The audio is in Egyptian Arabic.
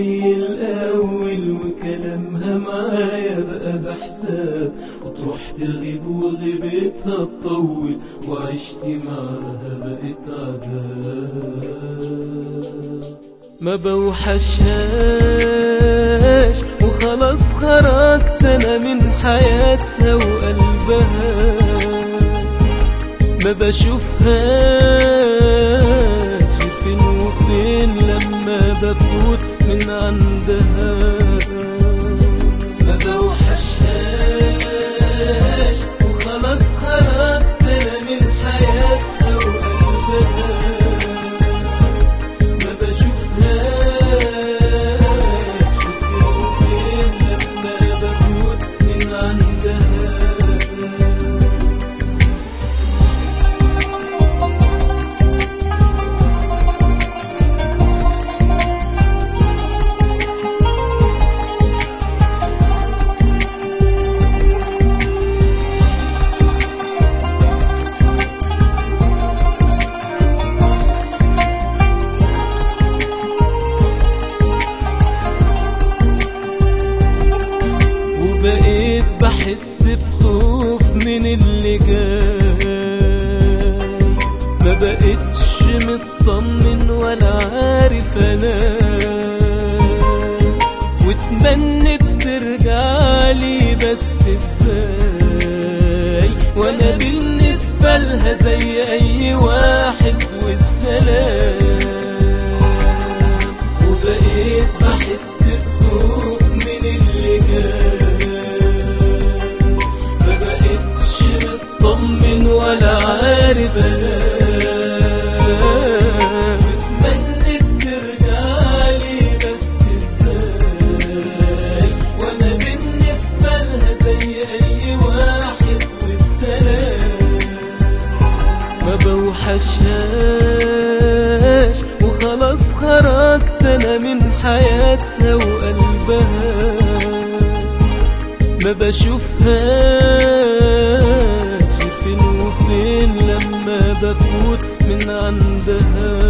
زي الأول وكلامها معايا بقى بحساب وتروح تغيب وغيبتها تطول وعشت معاها بقت عذاب ما بوحشهاش وخلاص خرجت انا من حياتها وقلبها ما بشوفهاش فين وفين لما بفوت من عندها ما بوحشهاش وخلاص خرجت انا من حياتها وقلبها ما بشوفهاش فين وفين لما بفوت من عندها وبقيت بحس بخوف من اللي جاي ما بقتش مطمن ولا عارف انام واتمنت ترجع لي بس ازاي وانا بالنسبة لها زي اي واحد والسلام وبقيت بحس بخوف من اللي جاي ما بقتش مطمن ولا عارف انام اتمنيت ترجعلي بس ازاي وانا بالنسبة لها زي اي واحد والسلام ما بوحشهاش وخلاص خرجت انا من حياتها وقلبها ما بشوفهاش فين وفين لما بفوت من عندها